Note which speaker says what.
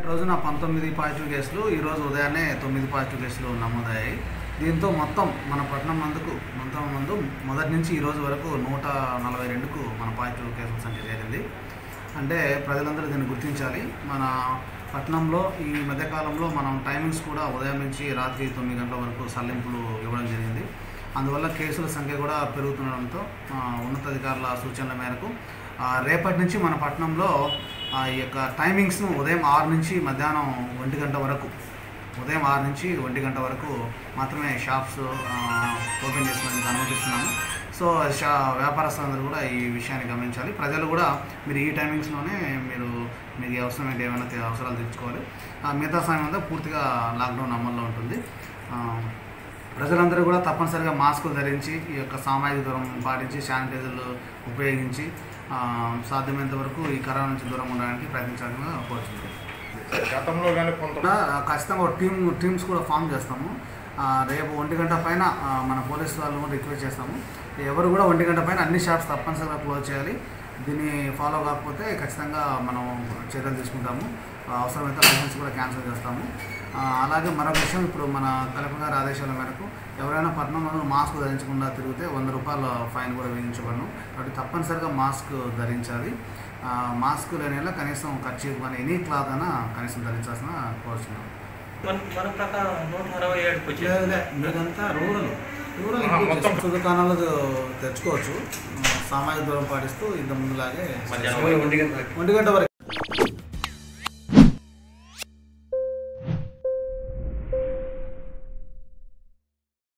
Speaker 1: రోజున పంతొమ్మిది పాజిటివ్ కేసులు ఈరోజు ఉదయాన్నే తొమ్మిది పాజిటివ్ కేసులు నమోదయ్యాయి దీంతో మొత్తం మన పట్టణం మందుకు మొత్తం మందు మొదటి నుంచి ఈ రోజు వరకు నూట నలభై రెండుకు మన పాజిటివ్ కేసుల సంఖ్య చేరింది అంటే ప్రజలందరూ దీన్ని గుర్తించాలి మన పట్టణంలో ఈ మధ్యకాలంలో మనం టైమింగ్స్ కూడా ఉదయం నుంచి రాత్రి తొమ్మిది గంటల వరకు సల్లింపులు ఇవ్వడం జరిగింది అందువల్ల కేసుల సంఖ్య కూడా పెరుగుతుండడంతో ఆ, ఉన్నతాధికారుల సూచనల మేరకు ఆ, రేపటి నుంచి మన పట్టణంలో ఆ, ఈ యొక్క టైమింగ్స్ను ఉదయం ఆరు నుంచి మధ్యాహ్నం ఒంటి గంట వరకు ఉదయం ఆరు నుంచి ఒంటి గంట వరకు మాత్రమే షాప్స్ ఆ, ఓపెన్ చేసుకోవడానికి అనుమతిస్తున్నాము సో షా వ్యాపారస్తులందరూ కూడా ఈ విషయాన్ని గమనించాలి ప్రజలు కూడా మీరు ఈ టైమింగ్స్లోనే మీరు మీకు ఈ అవసరం ఏంటి ఏమైనా తె- అవసరాలు తెచ్చుకోవాలి ఆ, మిగతా సమయం అంతా పూర్తిగా లాక్డౌన్ అమల్లో ఉంటుంది ఆ, ప్రజలందరూ కూడా తప్పనిసరిగా మాస్కులు ధరించి ఈ యొక్క సామాజిక దూరం పాటించి శానిటైజర్లు ఉపయోగించి ఆ, సాధ్యమైనంత వరకు ఈ కరోనా నుంచి దూరం ఉండడానికి ప్రయత్నించాలని కోరుతున్నాను
Speaker 2: గతంలో కానీ కొంత
Speaker 1: కూడా ఖచ్చితంగా ఒక టీమ్ టీమ్స్ కూడా ఫామ్ చేస్తాము ఆ, రేపు ఒంటి గంట పైన ఆ, మన పోలీస్ వాళ్ళు కూడా రిక్వెస్ట్ చేస్తాము ఎవరు కూడా ఒంటి గంట పైన అన్ని షాప్స్ తప్పనిసరిగా క్లోజ్ చేయాలి దీన్ని ఫాలో కాకపోతే ఖచ్చితంగా మనం చర్యలు తీసుకుంటాము ఆ, అవసరమైతే లైసెన్స్ కూడా క్యాన్సిల్ చేస్తాము ఆ, అలాగే మరొక విషయం ఇప్పుడు మన కలెక్టర్ గారి ఆదేశాల మేరకు ఎవరైనా పట్టణంలో మాస్క్ ధరించకుండా తిరిగితే వంద రూపాయల ఫైన్ కూడా విధించబడను కాబట్టి తప్పనిసరిగా మాస్క్ ధరించాలి ఆ, మాస్క్ లేని యెడల కనీసం ఖర్చు కానీ ఎనీ క్లాత్ అయినా కనీసం ధరించాల్సిన కోరుచున్నాం
Speaker 3: మన మన ప్రకారం నూట అరవై ఏడుకి వచ్చింది
Speaker 1: లేదులే మీరంతా రూరల్ రూరల్
Speaker 2: ఆ,
Speaker 1: ఇంక్లూడ్
Speaker 2: మొత్తం.
Speaker 1: చేసుకోవచ్చు. దుకాణాలు తెచ్చుకోవచ్చు ఆ, సామాజిక దూరం పాటిస్తూ ఇంత ముందులాగే
Speaker 3: మధ్యాహ్నం
Speaker 1: ఒంటి గంట వరకు